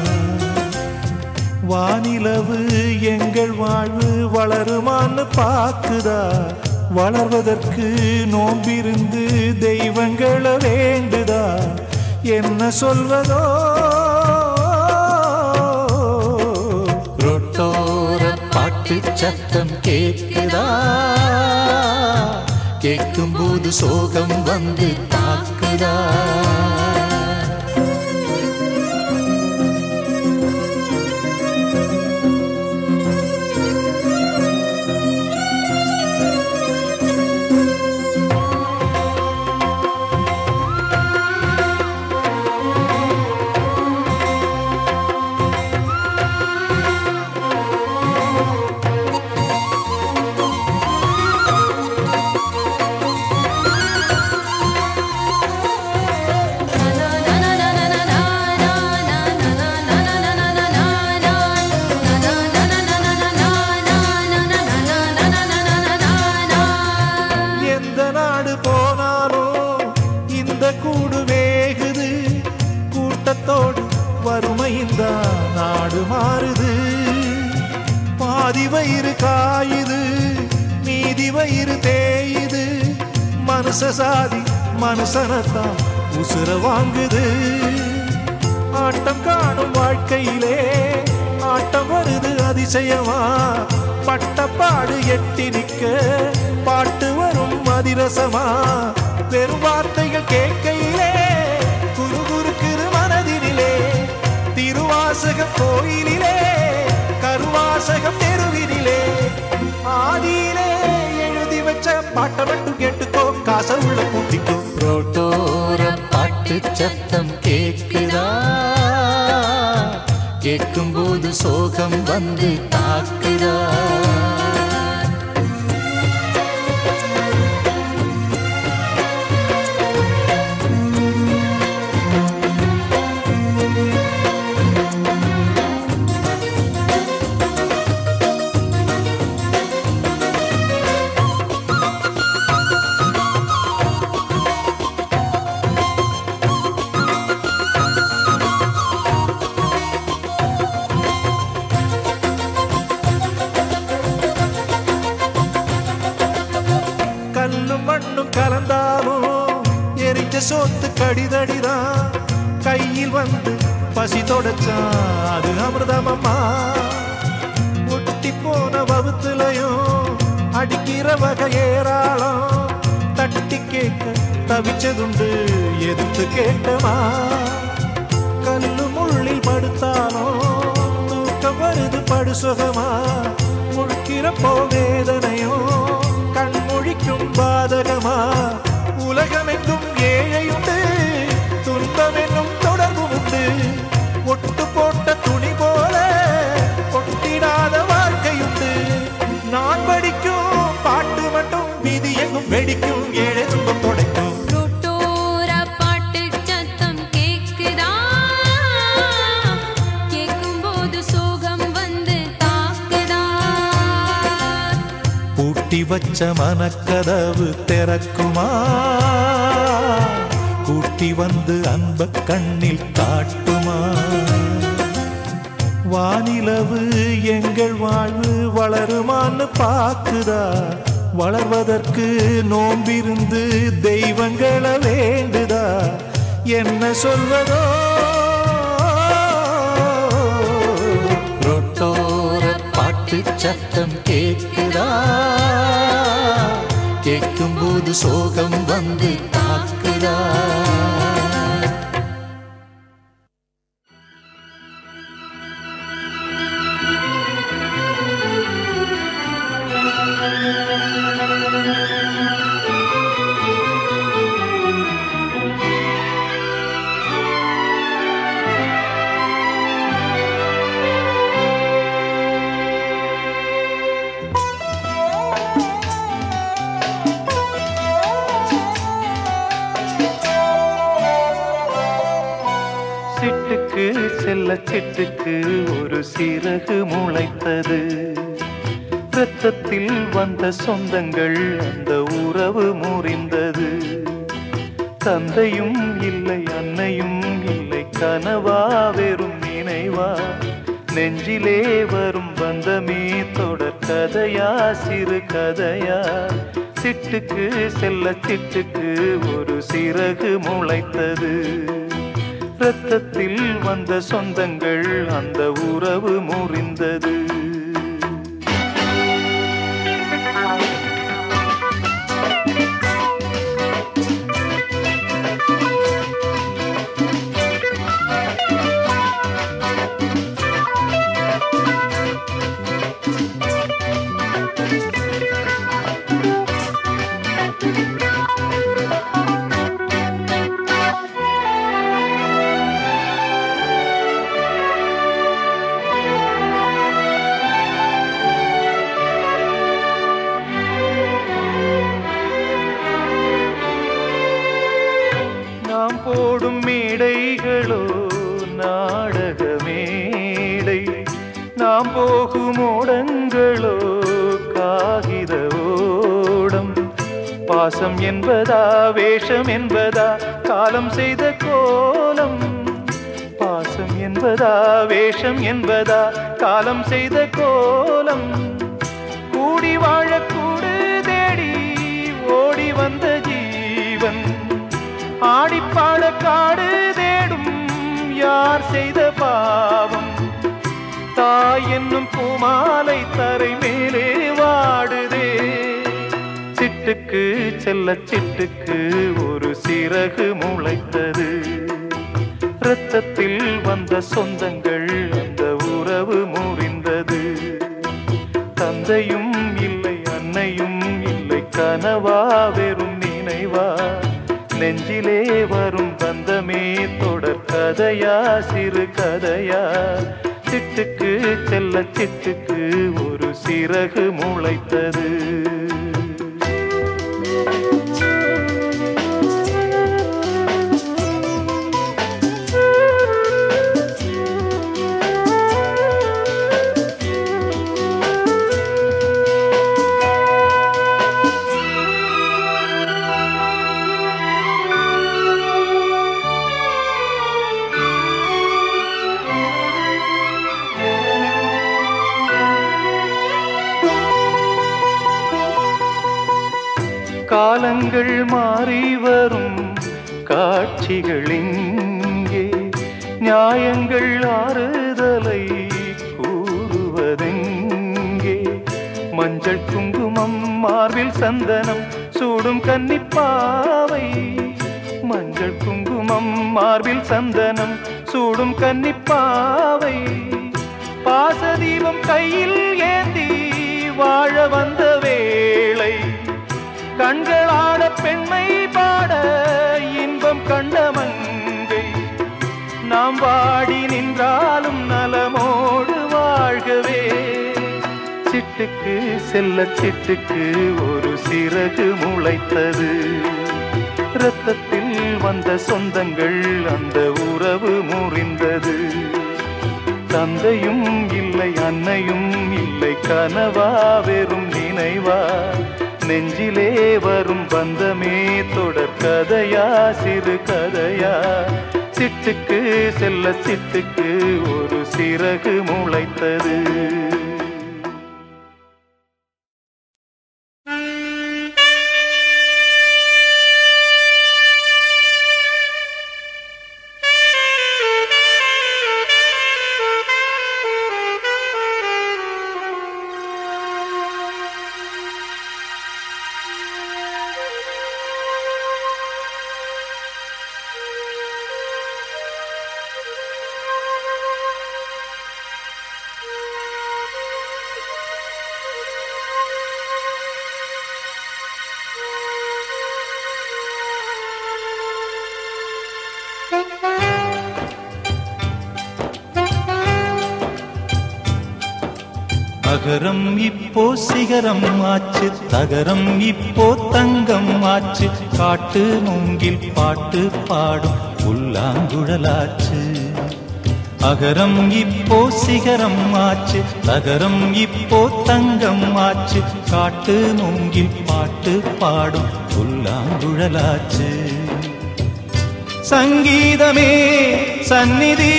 வானிலவு எங்கள் வாழ்வு வளருமான்னு பாக்குதா வளர்வதற்கு நோம்பிருந்து தெய்வங்களை வேண்டுதா என்ன சொல்வதோ ரோட்டோர பாட்டு சத்தம் கேட்குதா கேட்கும்போது சோகம் வந்து தாக்குதா எந்த நாடு போனாலும் இந்த கூடு வேகுது கூட்டத்தோடு வறுமையின் நாடு மாறுது பாதி வயிறு காயுது மீதி வயிறு தேயுது மனுஷ சாதி மனுஷனத்தான் உசுர வாங்குது ஆட்டம் காணும் வாழ்க்கையிலே ஆட்டம் வருது அதிசயமா பட்டப்பாடு எட்டி நிக்க பாட்டு வரும் அதிரசமா வெறும் வார்த்தைகள் கேட்கையிலே குரு குறுக்குறு மனதினிலே திருவாசகம் கோயிலிலே கருவாசகம் தெருவினிலே ஆதியிலே எழுதி வச்ச பாட்டை மட்டும் கேட்டுக்கோ காசை உள்ள பூட்டிக்கோ ரோட்டோர பாட்டு சத்தம் கேட்குதா கேட்கும்போது சோகம் வந்து தாக்குதா கல்லும் மண்ணும் கலந்தாலும் எரிஞ்ச சோத்து கடிதடிதான் கையில் வந்து பசி தொடச்சான் அது அமிர்தமம்மா ஒட்டி போன வகுத்துலையும் அடிக்கிற வகை ஏராளம் தட்டி கேட்க தவிச்சதுண்டு எதிர்த்து கேட்டமா கல்லு முள்ளில் படுத்தாலும் தூக்கம் வருது படு சுகமா முழுக்கிறப்போ வேதனையும் கண் முழிக்கும் பாதகமா உலகமெங்கும் ஏழையுண்டு துன்பம் என்னும் தொடர்பு உண்டு ஒட்டு போட்ட துணி போல ஒட்டிடாத வாழ்க்கையுண்டு நான் படிக்கும் பாட்டு மட்டும் விதி எங்கும் வெடிக்கும் ஏழை துன்பம் தொடைக்கும் ரோட்டோர பாட்டு சத்தம் கேக்குதா கேட்கும்போது சோகம் வந்து தாக்குதா பூட்டி வச்ச மனக்கதவு திறக்குமா கூட்டி வந்து அன்ப கண்ணில் காட்டுமா வானிலவு எங்கள் வாழ்வு வளருமான்னு பாக்குதா வளர்வதற்கு நோம்பிருந்து தெய்வங்களை வேண்டுதா என்ன சொல்வதோ ரோட்டோர பாட்டு சத்தம் கேட்குதா கேட்கும்போது சோகம் வந்து தாக்குதா ஆ செல்ல சிட்டுக்கு ஒரு சிறகு முளைத்தது இரத்தத்தில் வந்த சொந்தங்கள் அந்த உறவு முறிந்தது தந்தையும் இல்லை அன்னையும் இல்லை கனவா வெறும் நினைவா நெஞ்சிலே வரும் பந்தமே தொடர் கதையா சிறு கதையா சிட்டுக்கு செல்ல சிட்டுக்கு ஒரு சிறகு முளைத்தது இரத்தத்தில் வந்த சொந்தங்கள் அந்த உறவு முறிந்தது நாம் போடும் மேடைகளோ நாடக மேடை நாம் போகும் ஓடங்களோ காகித ஓடம் பாசம் என்பதா வேஷம் என்பதா காலம் செய்த கோலம் பாசம் என்பதா வேஷம் என்பதா காலம் செய்த கோலம் கூடி வாழக்கூடு தேடி ஓடி வந்த ஜீவன் ஆடிப்பாட காடு தேடும் யார் செய்த பாவம் தாய் என்னும் பூமாலை தரை மேலே வாடுதே சிட்டுக்கு செல்ல சிட்டுக்கு ஒரு சிறகு முளைத்தது இரத்தத்தில் வந்த சொந்தங்கள் அந்த உறவு முறிந்தது தந்தையும் இல்லை அன்னையும் இல்லை கனவா வெறும் நினைவா நெஞ்சிலே வரும் பந்தமே தொடர் கதையா சிறு கதையா சிட்டுக்கு செல்ல சிட்டுக்கு ஒரு சிறகு முளைத்தது காலங்கள் மாறி வரும் காட்சிகள் இங்கே நியாயங்கள் ஆறுதலை கூறுவதெங்கே மஞ்சள் குங்குமம் மார்பில் சந்தனம் சூடும் கன்னிப்பாவை மஞ்சள் குங்குமம் மார்பில் சந்தனம் சூடும் கன்னிப்பாவை பாசதீபம் கையில் ஏந்தி வாழ வந்த வேளை கண்களாட பெண்மை பாட இன்பம் கண்ட மங்கை நாம் வாடி நின்றாலும் நலமோடு வாழ்கவே சிட்டுக்கு செல்ல சிட்டுக்கு ஒரு சிறகு முளைத்தது இரத்தத்தில் வந்த சொந்தங்கள் அந்த உறவு முறிந்தது தந்தையும் இல்லை அன்னையும் இல்லை கனவா வெறும் நினைவா நெஞ்சிலே வரும் பந்தமே தொடர் கதையா சிறு கதையா சிட்டுக்கு செல்ல சிட்டுக்கு ஒரு சிறகு முளைத்தது அகரம் இப்போ சிகரம் ஆச்சு தகரம் இப்போ தங்கம் ஆச்சு காட்டு மூங்கில் பாட்டு பாடும் புல்லாங்குழலாச்சு அகரம் இப்போ சிகரம் ஆச்சு தகரம் இப்போ தங்கம் ஆச்சு காட்டு மூங்கில் பாட்டு பாடும் புல்லாங்குழலாச்சு சங்கீதமே சந்நிதி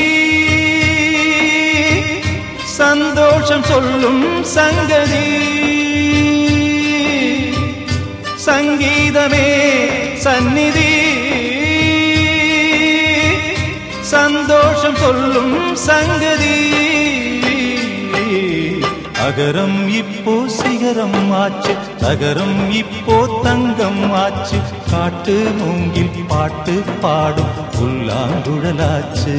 சந்தோஷம் சொல்லும் சங்கதி சங்கீதமே சந்நிதி சந்தோஷம் சொல்லும் சங்கதி அகரம் இப்போ சிகரம் ஆச்சு தகரம் இப்போ தங்கம் ஆச்சு காட்டு மூங்கில் பாட்டு பாடும் புல்லாங்குழலாச்சு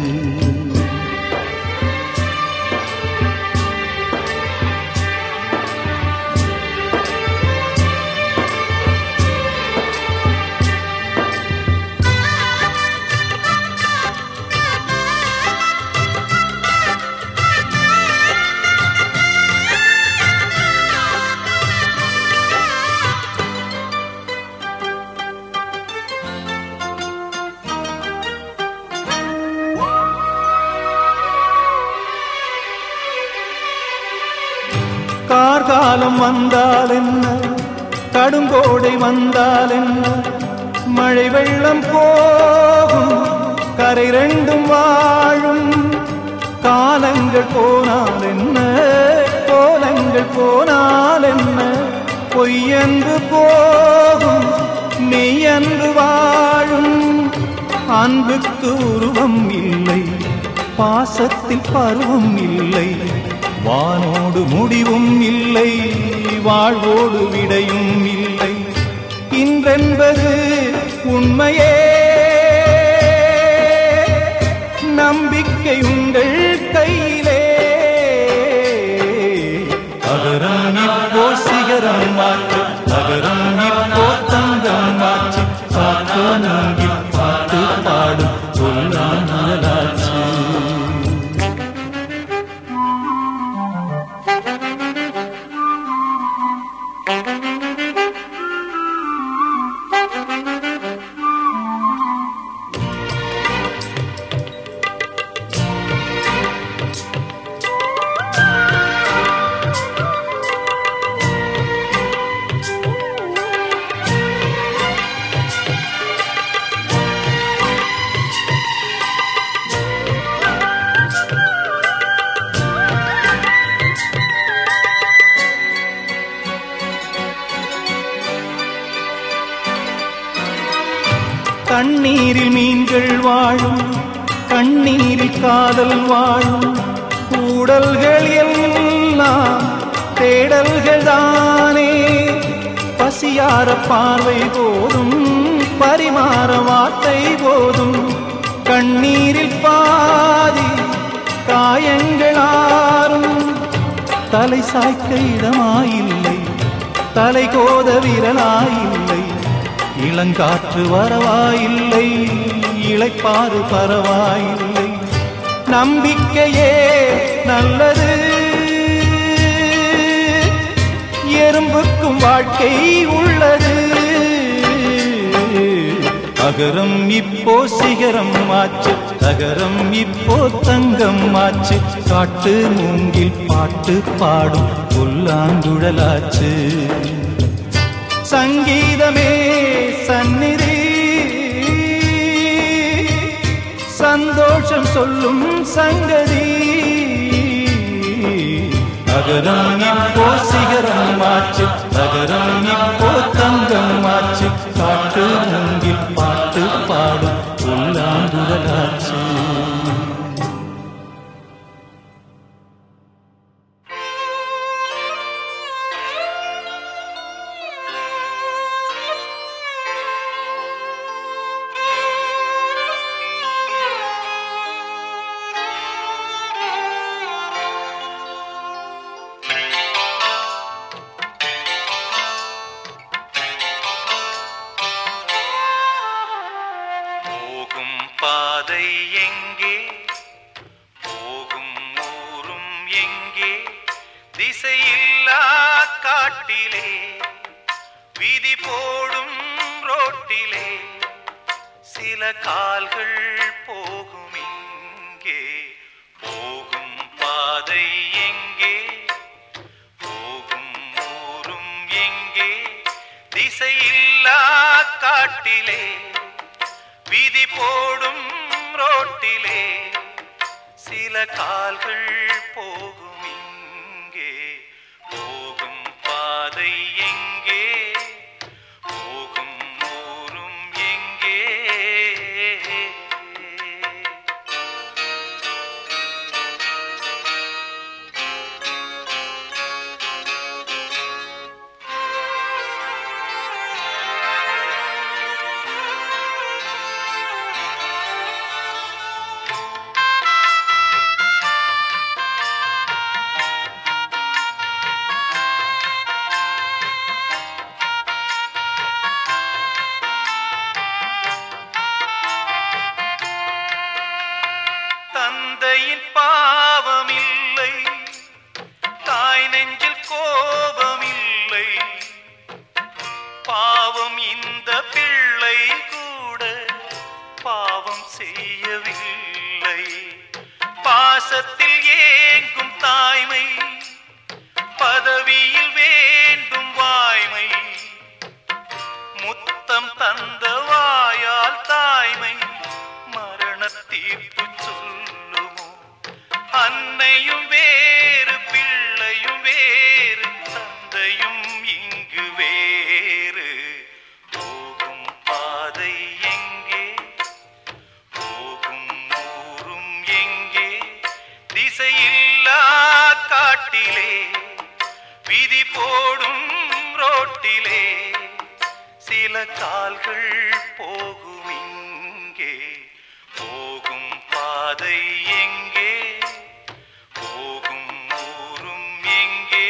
கார்காலம் வந்தால் என்ன கடுங்கோடை வந்தால் என்ன மழை வெள்ளம் போகும் கரை ரெண்டும் வாழும் காலங்கள் போனால் என்ன கோலங்கள் போனால் என்ன பொய்யன்று போகும் மெய்யன்று வாழும் அன்புக்கு உருவம் இல்லை பாசத்தில் பருவம் இல்லை வானோடு முடிவும் இல்லை வாழ்வோடு விடையும் இல்லை இன்றென்பது உண்மையே நம்பிக்கை உங்கள் கையிலே அகரம் இப்போ சிகரம் மாற்று அகரம் இப்போ தங்கம் மாற்று காத்து மூங்கில் பாட்டு பாடும் சொல்லாம் முதலாச்சு கண்ணீரில் மீன்கள் வாழும் கண்ணீரில் காதல் வாழும் கூடல்கள் எல்லாம் தேடல்கள் தானே பசியார பார்வை போதும் பரிமாற வார்த்தை போதும் கண்ணீரில் பாதி காயங்கள் ஆறும் தலை சாய்க்க இடமாயில்லை தலை கோத விரலாயில்லை இளங்காற்று வரவாயில்லை இளைப்பாறு பரவாயில்லை நம்பிக்கையே நல்லது எறும்புக்கும் வாழ்க்கை உள்ளது அகரம் இப்போ சிகரம் ஆச்சு தகரம் இப்போ தங்கம் ஆச்சு காட்டு மூங்கில் பாட்டு பாடும் புல்லாங்குழலாச்சு சங்கீதமே சந்நிதி சந்தோஷம் சொல்லும் சங்கதி அகரம் இப்போ சிகரம் ஆச்சு அகரம் இப்போ தங்கம் ஆச்சு காட்டு மூங்கில் பாட்டு பாடும் புல்லாங்குழலாச்சு போகும் பாதை எங்கே போகும் ஊரும் எங்கே திசையில்லா காட்டிலே விதி போடும் ரோட்டிலே சில கால்கள் போகும் இங்கே இங்கே போகும் பாதை எங்கே போகும் ஊரும் எங்கே திசையில்லா காட்டிலே விதி போடும் ரோட்டிலே சில கால்கள் போகும் இங்கே போகும் பாதை எங்கே போகும் ஊரும் எங்கே தந்தையின் பாவமில்லை தாய் நெஞ்சில் கோபமில்லை பாவம் இந்த பிள்ளை கூட பாவம் செய்யவில்லை பாசத்தில் ஏங்கும் தாய்மை பதவியில் வேண்டும் வாய்மை முத்தம் தந்த வாயால் தாய்மை மரண தீர்ப்பு சொல்லுமோ அன்னையும் வேறு பிள்ளையும் வேறு தந்தையும் இங்கு வேறு போகும் பாதை எங்கே போகும் ஊரும் எங்கே திசையில்லா காட்டிலே விதி போடும் ரோட்டிலே சில கால்கள் போகும் இங்கே போகும் பாதை எங்கே போகும் ஊரும் எங்கே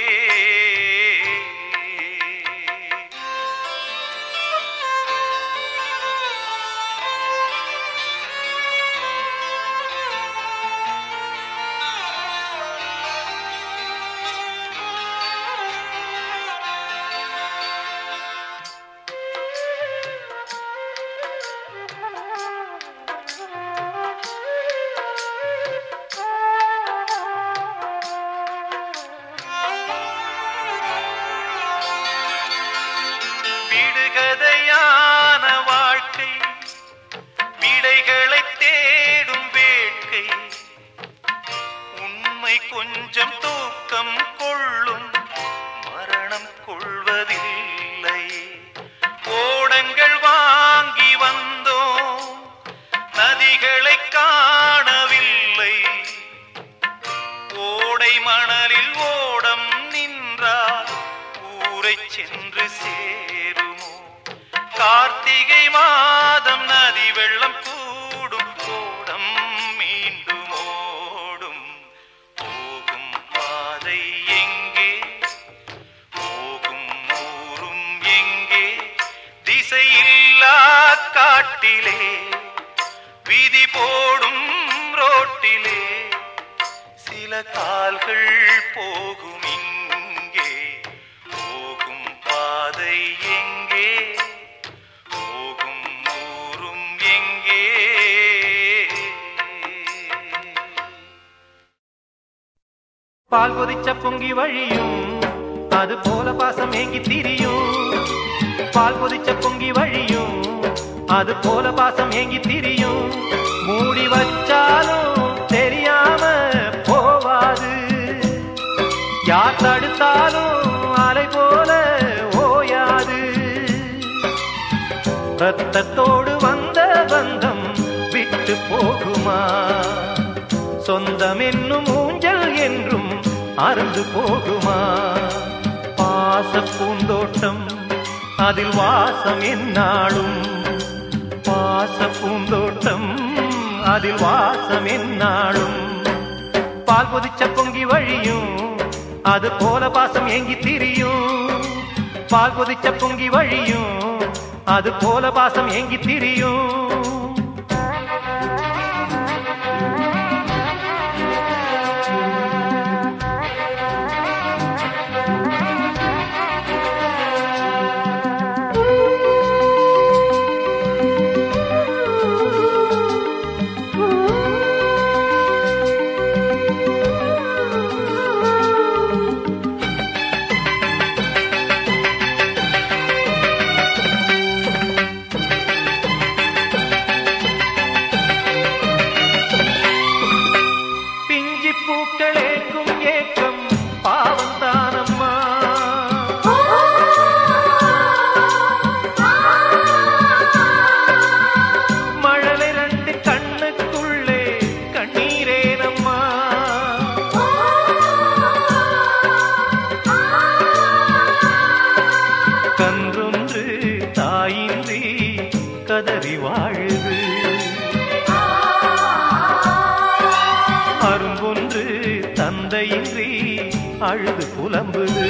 விடுகதையான வாழ்க்கை விடைகளை தேடும் வேட்கை உண்மை கொஞ்சம் தூக்கம் கொள்ளும் மரணம் கொள்வதில்லை ஓடங்கள் வாங்கி வந்தோம் நதிகளை காணவில்லை ஓடை மணலில் ஓடம் நின்றால் ஊரை சென்று சேருமோ கார்த்திகை மாதம் நதி வெள்ளம் கூடும் ஓடம் மீண்டும் ஓடும் போகும் பாதை எங்கே போகும் ஊரும் எங்கே திசையில்லா காட்டிலே விதி போடும் ரோட்டிலே சில கால்கள் போகும் இங்கே போகும் பாதை எங்கே போகும் ஊரும் எங்கே பால் கொதிச்ச பொங்கி வழியும் அது போல பாசம் ஏங்கி திரியும் பால் கொதிச்ச பொங்கி வழியும் அது போல பாசம் ஏங்கி திரியும் மூடி வச்சாலும் தெரியாம போவாது யார் தடுத்தாலும் அலை போல ஓயாது ரத்தத்தோடு வந்த பந்தம் விட்டு போகுமா சொந்தம் என்னும் ஊஞ்சல் என்றும் அறந்து போகுமா பாச பூந்தோட்டம் அதில் வாசம் என்னாலும் பாச பூந்தோட்டம் அதில் வாசம் என்னாலும் பால் கொதிச்ச பொங்கி வழியும் அது போல பாசம் ஏங்கி திரியும் பால் கொதிச்ச பொங்கி வழியும் அது போல பாசம் ஏங்கி திரியும் தந்தையின்றி அழுது புலம்புது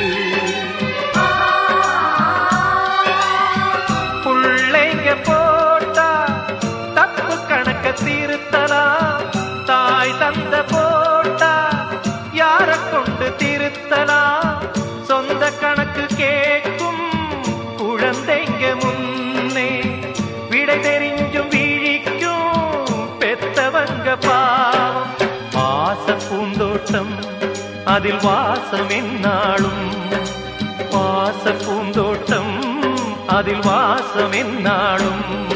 புள்ளைங்க போட்டா தப்பு கணக்க திருத்தலாம் தாய் தந்த போட்டா யார கொண்டு திருத்தலாம் சொந்த கணக்கு கேட்கும் குழந்தைங்க முன்னே விடை தெரிஞ்சும் விழிக்கும் பெத்தவங்க பாவம் வாச பூந்தோட்டம் அதில் வாசம் என்னாலும் வாச பூந்தோட்டம் அதில் வாசம் என்னாலும்